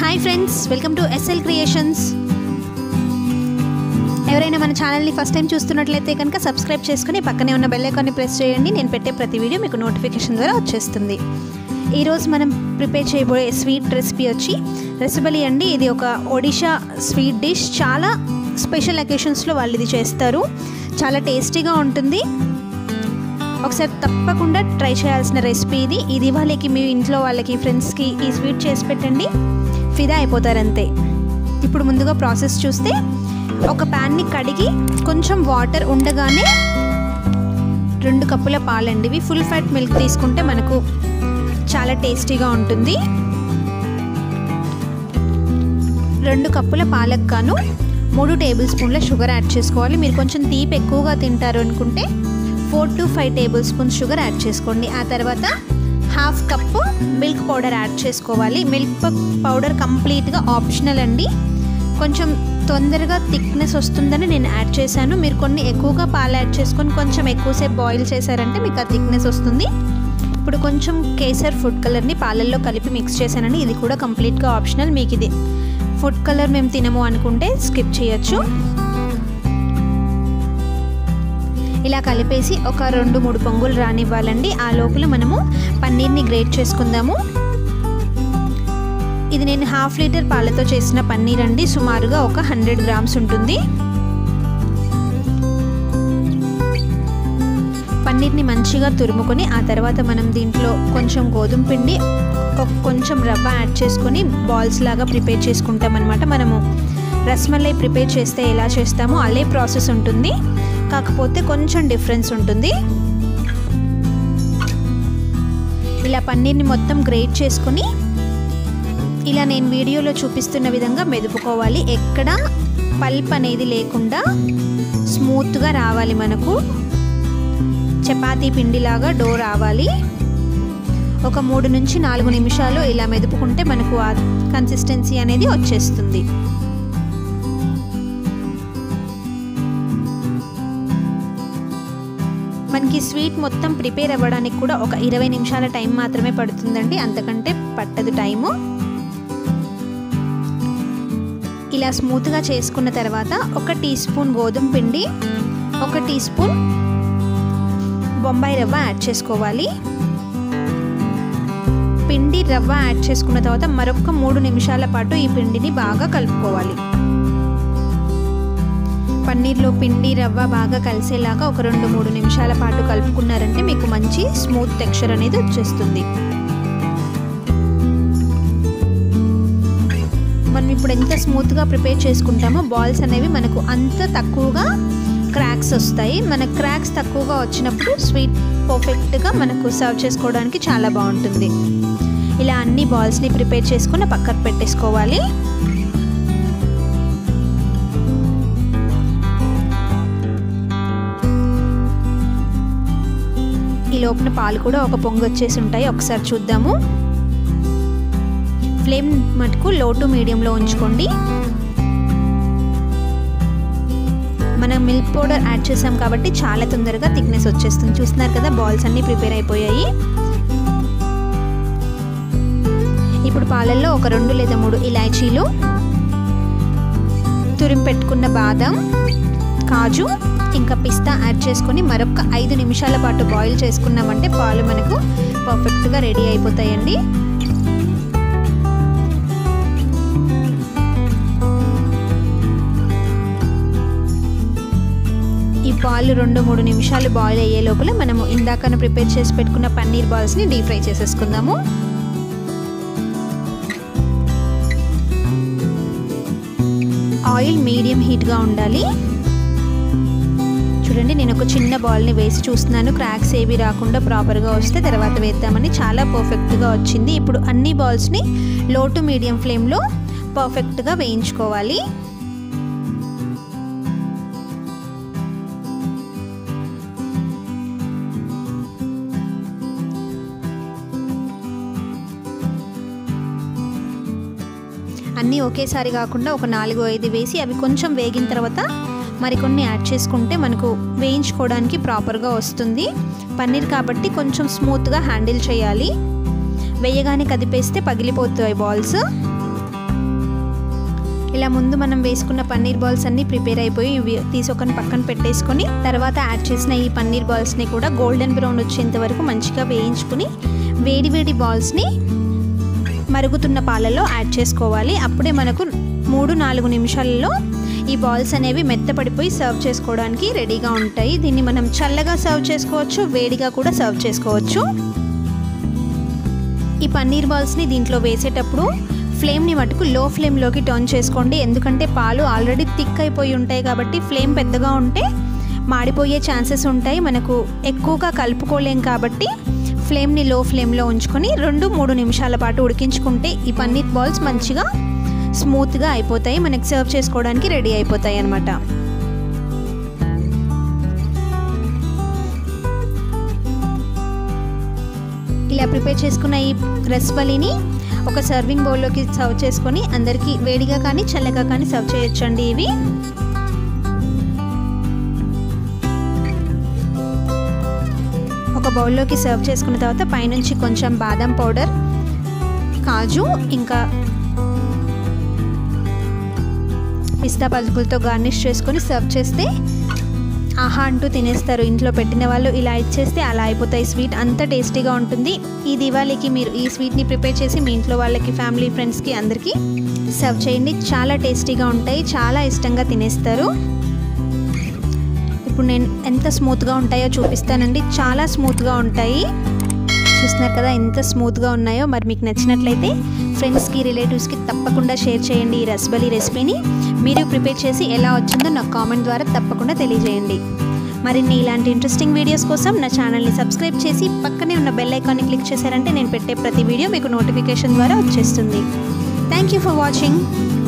hi friends welcome to SL creations ఎవరైనా మన ఛానల్ని ఫస్ట్ టైం చూస్తున్నట్లయితే కనుక సబ్స్క్రైబ్ చేసుకుని పక్కనే ఉన్న బెల్ ఐకాన్ని ప్రెస్ చేయండి నేను పెట్టే ప్రతి వీడియో మీకు నోటిఫికేషన్ ద్వారా వచ్చేస్తుంది ఈరోజు మనం ప్రిపేర్ చేయబోయే స్వీట్ రెసిపీ వచ్చి రెసిబలి అండి ఇది ఒక ఒడిషా స్వీట్ డిష్ చాలా స్పెషల్ అకేషన్స్లో వాళ్ళు ఇది చేస్తారు చాలా టేస్టీగా ఉంటుంది ఒకసారి తప్పకుండా ట్రై చేయాల్సిన రెసిపీ ఇది ఇది వాళ్ళకి మీ ఇంట్లో వాళ్ళకి ఫ్రెండ్స్కి ఈ స్వీట్ చేసి పెట్టండి ఫిదా అయిపోతారు అంతే ఇప్పుడు ముందుగా ప్రాసెస్ చూస్తే ఒక ప్యాన్ని కడిగి కొంచెం వాటర్ ఉండగానే రెండు కప్పుల పాలండి ఇవి ఫుల్ ఫ్యాట్ మిల్క్ తీసుకుంటే మనకు చాలా టేస్టీగా ఉంటుంది రెండు కప్పుల పాలకు గాను మూడు టేబుల్ స్పూన్ల షుగర్ యాడ్ చేసుకోవాలి మీరు కొంచెం తీపి ఎక్కువగా తింటారు అనుకుంటే four to five tablespoons sugar add చేసుకోండి ఆ తర్వాత half cup milk powder add చేసుకోవాలి మిల్క్ పౌడర్ కంప్లీట్గా ఆప్షనల్ అండి కొంచెం తొందరగా థిక్నెస్ వస్తుందని నేను యాడ్ చేశాను మీరు కొన్ని ఎక్కువగా పాలు యాడ్ చేసుకొని కొంచెం ఎక్కువసేపు బాయిల్ చేశారంటే మీకు ఆ థిక్నెస్ వస్తుంది ఇప్పుడు కొంచెం కేసర్ ఫుడ్ కలర్ని పాలల్లో కలిపి మిక్స్ చేశానండి ఇది కూడా కంప్లీట్గా ఆప్షనల్ మీకు ఇది ఫుడ్ కలర్ మేము తినము అనుకుంటే స్కిప్ చేయొచ్చు ఇలా కలిపేసి ఒక రెండు మూడు పొంగులు రానివ్వాలండి ఆ లోపల మనము పన్నీర్ని గ్రేట్ చేసుకుందాము ఇది నేను హాఫ్ లీటర్ పాలతో చేసిన పన్నీర్ అండి సుమారుగా ఒక హండ్రెడ్ గ్రామ్స్ ఉంటుంది పన్నీర్ని మంచిగా తురుముకొని ఆ తర్వాత మనం దీంట్లో కొంచెం గోధుమ పిండి కొంచెం రవ్వ యాడ్ చేసుకొని బాల్స్ లాగా ప్రిపేర్ చేసుకుంటాం అనమాట మనము రస్మలై ప్రిపేర్ చేస్తే ఎలా చేస్తామో అదే ప్రాసెస్ ఉంటుంది కాకపోతే కొంచెం డిఫరెన్స్ ఉంటుంది ఇలా పన్నీర్ని మొత్తం గ్రేట్ చేసుకొని ఇలా నేను వీడియోలో చూపిస్తున్న విధంగా మెదుపుకోవాలి ఎక్కడ పల్ప్ అనేది లేకుండా స్మూత్గా రావాలి మనకు చపాతీ పిండిలాగా డో రావాలి ఒక మూడు నుంచి నాలుగు నిమిషాలు ఇలా మెదుపుకుంటే మనకు ఆ కన్సిస్టెన్సీ అనేది వచ్చేస్తుంది మనకి స్వీట్ మొత్తం ప్రిపేర్ అవ్వడానికి కూడా ఒక ఇరవై నిమిషాల టైం మాత్రమే పడుతుందండి అంతకంటే పట్టదు టైము ఇలా స్మూత్గా చేసుకున్న తర్వాత ఒక టీ స్పూన్ గోధుమ పిండి ఒక టీ స్పూన్ బొంబాయి రవ్వ యాడ్ చేసుకోవాలి పిండి రవ్వ యాడ్ చేసుకున్న తర్వాత మరొక మూడు నిమిషాల పాటు ఈ పిండిని బాగా కలుపుకోవాలి పన్నీర్లో పిండి రవ్వ బాగా కలిసేలాగా ఒక రెండు మూడు నిమిషాల పాటు కలుపుకున్నారంటే మీకు మంచి స్మూత్ టెక్స్చర్ అనేది వచ్చేస్తుంది మనం ఇప్పుడు ఎంత స్మూత్గా ప్రిపేర్ చేసుకుంటామో బాల్స్ అనేవి మనకు అంత తక్కువగా క్రాక్స్ వస్తాయి మన క్రాక్స్ తక్కువగా వచ్చినప్పుడు స్వీట్ పర్ఫెక్ట్గా మనకు సర్వ్ చేసుకోవడానికి చాలా బాగుంటుంది ఇలా అన్ని బాల్స్ని ప్రిపేర్ చేసుకుని పక్కకు పెట్టేసుకోవాలి ఈ లోపల పాలు కూడా ఒక పొంగు వచ్చేసి ఉంటాయి ఒకసారి చూద్దాము ఫ్లేమ్ మటుకు లో టు మీడియంలో ఉంచుకోండి మనం మిల్క్ పౌడర్ యాడ్ చేసాం కాబట్టి చాలా తొందరగా థిక్నెస్ వచ్చేస్తుంది చూస్తున్నారు కదా బాల్స్ అన్నీ ప్రిపేర్ అయిపోయాయి ఇప్పుడు పాలల్లో ఒక రెండు లేదా మూడు ఇలాచీలు తురిమి పెట్టుకున్న బాదం కాజు ఇంకా పిస్తా యాడ్ చేసుకొని మరొక ఐదు నిమిషాల పాటు బాయిల్ చేసుకున్నామంటే పాలు మనకు పర్ఫెక్ట్గా రెడీ అయిపోతాయండి ఈ పాలు రెండు మూడు నిమిషాలు బాయిల్ అయ్యే లోపల మనము ఇందాకన ప్రిపేర్ చేసి పెట్టుకున్న పన్నీర్ బాల్స్ని డీప్ ఫ్రై చేసేసుకుందాము ఆయిల్ మీడియం హీట్గా ఉండాలి చూడండి నేను ఒక చిన్న బాల్ని వేసి చూస్తున్నాను క్రాక్స్ ఏవి రాకుండా ప్రాపర్గా వస్తే తర్వాత వేద్దామని చాలా పర్ఫెక్ట్గా వచ్చింది ఇప్పుడు అన్ని బాల్స్ని లో టు మీడియం ఫ్లేమ్లో పర్ఫెక్ట్గా వేయించుకోవాలి అన్నీ ఒకేసారి కాకుండా ఒక నాలుగు ఐదు వేసి అవి కొంచెం వేగిన తర్వాత మరికొన్ని యాడ్ చేసుకుంటే మనకు వేయించుకోవడానికి ప్రాపర్గా వస్తుంది పన్నీర్ కాబట్టి కొంచెం స్మూత్గా హ్యాండిల్ చేయాలి వేయగానే కదిపేస్తే పగిలిపోతాయి బాల్స్ ఇలా ముందు మనం వేసుకున్న పన్నీర్ బాల్స్ అన్నీ ప్రిపేర్ అయిపోయి ఇవి తీసుకొని పక్కన పెట్టేసుకొని తర్వాత యాడ్ చేసిన ఈ పన్నీర్ బాల్స్ని కూడా గోల్డెన్ బ్రౌన్ వచ్చేంత వరకు మంచిగా వేయించుకుని వేడి వేడి బాల్స్ని మరుగుతున్న పాలలో యాడ్ చేసుకోవాలి అప్పుడే మనకు మూడు నాలుగు నిమిషాలలో ఈ బాల్స్ అనేవి మెత్తపడిపోయి సర్వ్ చేసుకోవడానికి రెడీగా ఉంటాయి దీన్ని మనం చల్లగా సర్వ్ చేసుకోవచ్చు వేడిగా కూడా సర్వ్ చేసుకోవచ్చు ఈ పన్నీర్ బాల్స్ని దీంట్లో వేసేటప్పుడు ఫ్లేమ్ని మటుకు లో ఫ్లేమ్లోకి టర్న్ చేసుకోండి ఎందుకంటే పాలు ఆల్రెడీ థిక్ అయిపోయి ఉంటాయి కాబట్టి ఫ్లేమ్ పెద్దగా ఉంటే మాడిపోయే ఛాన్సెస్ ఉంటాయి మనకు ఎక్కువగా కలుపుకోలేం కాబట్టి ఫ్లేమ్ని లో ఫ్లేమ్లో ఉంచుకొని రెండు మూడు నిమిషాల పాటు ఉడికించుకుంటే ఈ పన్నీర్ బాల్స్ మంచిగా స్మూత్గా అయిపోతాయి మనకి సర్వ్ చేసుకోవడానికి రెడీ అయిపోతాయి అన్నమాట ఇలా ప్రిపేర్ చేసుకున్న ఈ రస్బలిని ఒక సర్వింగ్ బౌల్లోకి సర్వ్ చేసుకొని అందరికీ వేడిగా కానీ చల్లగా కానీ సర్వ్ చేయొచ్చండి ఇవి ఒక బౌల్లోకి సర్వ్ చేసుకున్న తర్వాత పైనుంచి కొంచెం బాదం పౌడర్ కాజు ఇంకా పిస్తా పలుకులతో గార్నిష్ చేసుకొని సర్వ్ చేస్తే ఆహా అంటూ తినేస్తారు ఇంట్లో పెట్టిన వాళ్ళు ఇలా ఇచ్చేస్తే అలా అయిపోతాయి స్వీట్ అంత టేస్టీగా ఉంటుంది ఈ దివాళీకి మీరు ఈ స్వీట్ని ప్రిపేర్ చేసి మీ ఇంట్లో వాళ్ళకి ఫ్యామిలీ ఫ్రెండ్స్కి అందరికీ సర్వ్ చేయండి చాలా టేస్టీగా ఉంటాయి చాలా ఇష్టంగా తినేస్తారు ఇప్పుడు నేను ఎంత స్మూత్గా ఉంటాయో చూపిస్తానండి చాలా స్మూత్గా ఉంటాయి చూస్తున్నారు కదా ఎంత స్మూత్గా ఉన్నాయో మరి మీకు నచ్చినట్లయితే ఫ్రెండ్స్కి రిలేటివ్స్కి తప్పకుండా షేర్ చేయండి ఈ రస్బలి రెసిపీని మీరు ప్రిపేర్ చేసి ఎలా వచ్చిందో నాకు కామెంట్ ద్వారా తప్పకుండా తెలియజేయండి మరిన్ని ఇలాంటి ఇంట్రెస్టింగ్ వీడియోస్ కోసం నా ఛానల్ని సబ్స్క్రైబ్ చేసి పక్కనే ఉన్న బెల్ ఐకాన్ని క్లిక్ చేశారంటే నేను పెట్టే ప్రతి వీడియో మీకు నోటిఫికేషన్ ద్వారా వచ్చేస్తుంది థ్యాంక్ యూ ఫర్ వాచింగ్